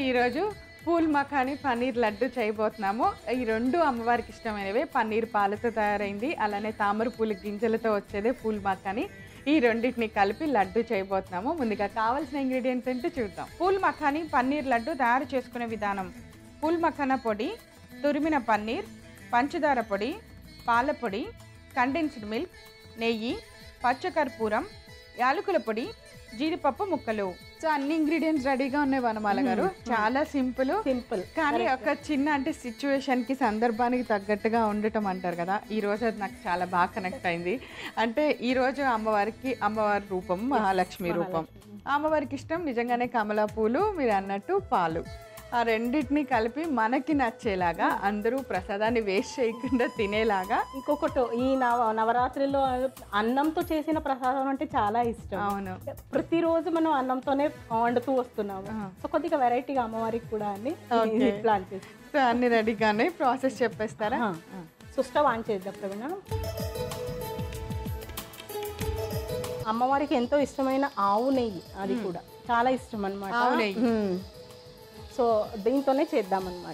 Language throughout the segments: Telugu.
ఈరోజు పూల్ మఖాని పన్నీర్ లడ్డు చేయబోతున్నాము ఈ రెండు అమ్మవారికి ఇష్టమైనవే పన్నీర్ పాలతో తయారైంది అలానే తామర పూల గింజలతో వచ్చేదే పూల్ మఖాని ఈ రెండింటిని కలిపి లడ్డు చేయబోతున్నాము ముందుగా కావాల్సిన ఇంగ్రీడియంట్స్ ఏంటో చూద్దాం పూల్ మఖాని పన్నీర్ లడ్డు తయారు చేసుకునే విధానం పూల్ మఖానా పొడి తురిమిన పన్నీర్ పంచదార పొడి పాల పొడి కండెన్స్డ్ మిల్క్ నెయ్యి పచ్చకర్పూరం యాలకుల పొడి జీడిపప్పు ముక్కలు సో అన్ని ఇంగ్రీడియంట్స్ రెడీగా ఉన్నాయి వనమాల గారు చాలా సింపుల్ సింపుల్ కానీ ఒక చిన్న అంటే సిచ్యువేషన్ కి సందర్భానికి తగ్గట్టుగా ఉండటం అంటారు కదా ఈ రోజు అది నాకు చాలా బాగా కనెక్ట్ అయింది అంటే ఈ రోజు అమ్మవారికి అమ్మవారి రూపం మహాలక్ష్మి రూపం అమ్మవారికి ఇష్టం నిజంగానే కమలా పూలు మీరు అన్నట్టు పాలు ఆ రెండింటిని కలిపి మనకి నచ్చేలాగా అందరూ ప్రసాదాన్ని వేస్ట్ చేయకుండా తినేలాగా ఇంకొకటి ఈ నవ నవరాత్రిలో అన్నంతో చేసిన ప్రసాదం అంటే చాలా ఇష్టం అవును ప్రతిరోజు మనం అన్నంతోనే వండుతూ వస్తున్నాము సో కొద్దిగా వెరైటీగా అమ్మవారికి కూడా అని Okay. ప్లాన్ చేసి సో అన్ని రెడీగానే ప్రాసెస్ చెప్పేస్తారా సో స్టవ్ ఆన్ చేద్దాం ప్రవీణ అమ్మవారికి ఎంతో ఇష్టమైన ఆవు నెయ్యి అది కూడా చాలా ఇష్టం అనమాట ఆవు నెయ్యి. సో దీంతోనే చేద్దామన్నమాట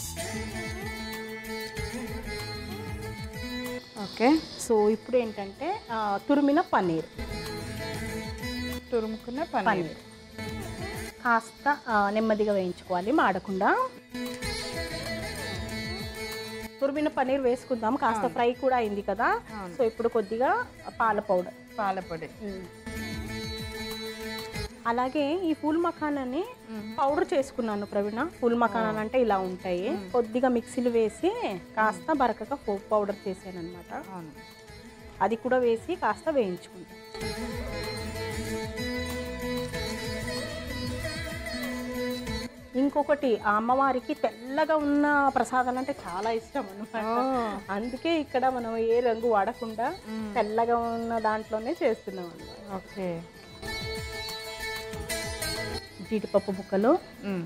ఓకే సో ఇప్పుడు ఏంటంటే ఆ, తురిమిన పన్నీర్ తురుముకున్న పన్నీర్ పన్నీర్ కాస్త ఆ, నెమ్మదిగా వేయించుకోవాలి మాడకుండా తురిమిన పన్నీర్ వేసుకుందాం కాస్త ఫ్రై కూడా అయింది కదా అవును. సో ఇప్పుడు కొద్దిగా పాల పౌడర్ పాల పొడి అలాగే ఈ ఫూల్ మఖానాన్ని పౌడర్ చేసుకున్నాను ప్రవీణ ఫుల్ మఖానాలు అంటే ఇలా ఉంటాయి కొద్దిగా మిక్సీలు వేసి కాస్త బరకగా ఫోక్ పౌడర్ చేశాను అనమాట అవును అది కూడా వేసి కాస్త వేయించుకుంటాను ఇంకొకటి ఆ అమ్మవారికి తెల్లగా ఉన్న ప్రసాదాలు అంటే చాలా ఇష్టం అనమాట అందుకే ఇక్కడ మనం ఏ రంగు వాడకుండా తెల్లగా ఉన్న దాంట్లోనే చేస్తున్నాం అన్నమాట ఓకే జీడిపప్పు ముక్కలు మ్మ్.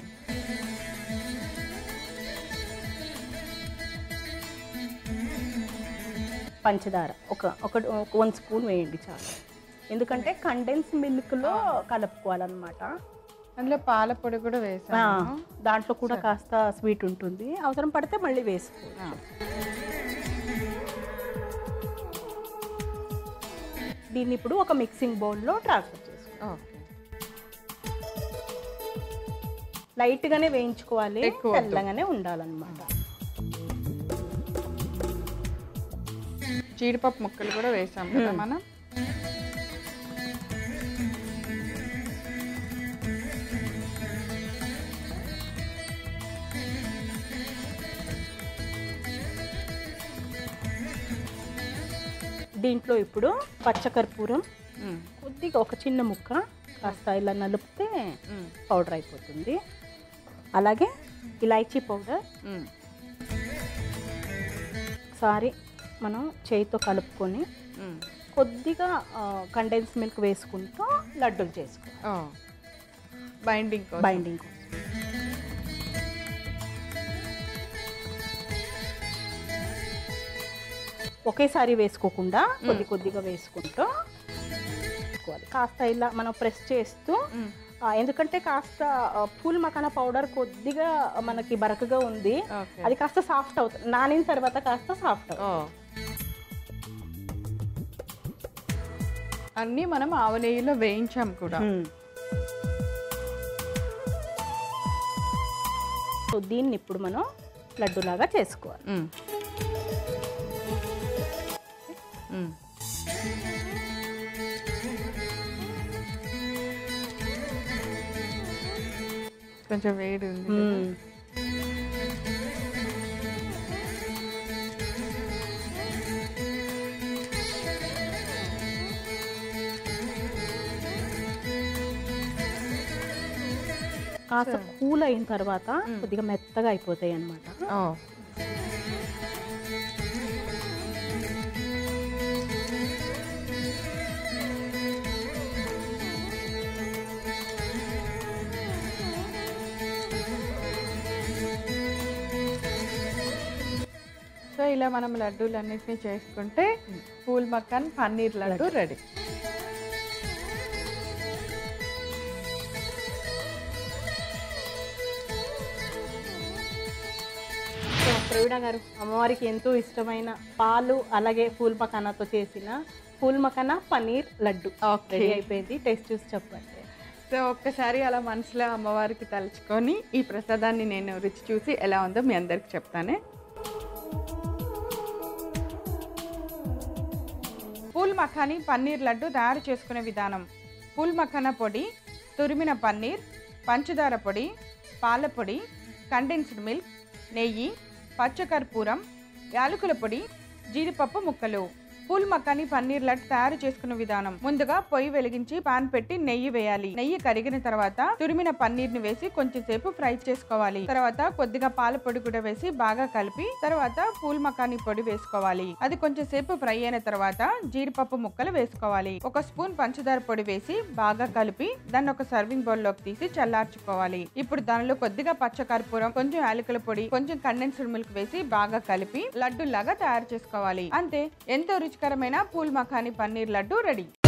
పంచదార ఒక ఒక వన్ స్పూన్ వేయండి చాలు ఎందుకంటే కండెన్స్ మిల్క్లో కలుపుకోవాలన్నమాట అందులో పాల పొడి కూడా ఆ, వేసాను దాంట్లో కూడా కాస్త స్వీట్ ఉంటుంది అవసరం పడితే మళ్ళీ వేసుకోవచ్చు దీన్ని ఇప్పుడు ఒక మిక్సింగ్ బౌల్లో ట్రాన్స్ఫర్ చేసుకోవాలి ఓకే లైట్గానే వేయించుకోవాలి ఎక్కువ వద్దు. తెల్లగానే ఉండాలన్నమాట జీడిపప్పు ముక్కలు కూడా వేసాం కదా మనం దీంట్లో ఇప్పుడు పచ్చకర్పూరం మ్మ్. కొద్దిగా ఒక చిన్న ముక్క కాస్త ఇలా నలిపితే మ్మ్. పౌడర్ అయిపోతుంది అలాగే ఇలాచీ పౌడర్ మ్మ్. ఒకసారి మనం చేయితో కలుపుకొని మ్మ్. కొద్దిగా కండెన్స్ మిల్క్ వేసుకుంటూ లడ్డూలు చేసుకో ఓ బైండింగ్ కోసం బైండింగ్ కోసం ఒకేసారి వేసుకోకుండా కొద్ది కొద్దిగా వేసుకుంటూ వేసుకోవాలి. కాస్త ఇలా మనం ప్రెస్ చేస్తూ మ్మ్. ఆ, ఎందుకంటే కాస్త ఆ, పూల్ మకానా పౌడర్ కొద్దిగా మనకి బరకగా ఉంది ఓకే అది కాస్త సాఫ్ట్ అవుతుంది నానిన తర్వాత కాస్త సాఫ్ట్ అవుతుంది ఓ అన్నీ మనం ఆవు నెయ్యిలో వేయించాం కూడా సో దీన్ని ఇప్పుడు మనం లడ్డూలాగా చేసుకోవాలి మ్మ్. మ్మ్. కొంచెం వేడి ఉంది కదా. మ్మ్. కాస్త కూల్ అయిన తర్వాత కొద్దిగా మెత్తగా అయిపోతాయి అన్నమాట ఓ సో ఇలా మనం లడ్డూలన్నిటిని చేసుకుంటే పూల్ మక్కన్ పన్నీర్ లడ్డు రెడీ ప్రవీణ గారు అమ్మవారికి ఎంతో ఇష్టమైన పాలు అలాగే పూల్ మకానాతో చేసిన పూల్ మకానా పన్నీర్ లడ్డు ఓకే రెడీ అయిపోయింది టేస్ట్ చూసి చెప్పండి సో ఒక్కసారి అలా మనసులో అమ్మవారికి తలుచుకొని ఈ ప్రసాదాన్ని నేను రుచి చూసి ఎలా ఉందో మీ అందరికి చెప్తానే పూల్ మఖానీ పన్నీర్ లడ్డు తయారు చేసుకునే విధానం పూల్ మఖానా పొడి తురిమిన పన్నీర్ పంచదార పొడి పాల పొడి కండెన్స్డ్ మిల్క్ నెయ్యి పచ్చకర్పూరం యాలకుల పొడి జీడిపప్పు ముక్కలు పూల్ మకాని పన్నీర్ లడ్డు తయారు చేసుకునే విధానం ముందుగా పొయ్యి వెలిగించి పాన్ పెట్టి నెయ్యి వేయాలి నెయ్యి కరిగిన తర్వాత తురిమిన పన్నీర్ ని వేసి కొంచెం సేపు ఫ్రై చేసుకోవాలి తర్వాత కొద్దిగా పాల పొడి కూడా వేసి బాగా కలిపి తర్వాత పూల్ మకాని పొడి వేసుకోవాలి అది కొంచెం సేపు ఫ్రై అయిన తర్వాత జీడిపప్పు ముక్కలు వేసుకోవాలి ఒక స్పూన్ పంచదార పొడి వేసి బాగా కలిపి దాన్ని ఒక సర్వింగ్ బౌల్ లోకి తీసి చల్లార్చుకోవాలి ఇప్పుడు దానిలో కొద్దిగా పచ్చ కర్పూరం కొంచెం యాలకుల పొడి కొంచెం కండెన్స్డ్ మిల్క్ వేసి బాగా కలిపి లడ్డూలాగా తయారు చేసుకోవాలి అంతే ఎంతో రుచికరమైన పూల్ మఖానీ పన్నీర్ లడ్డు రెడీ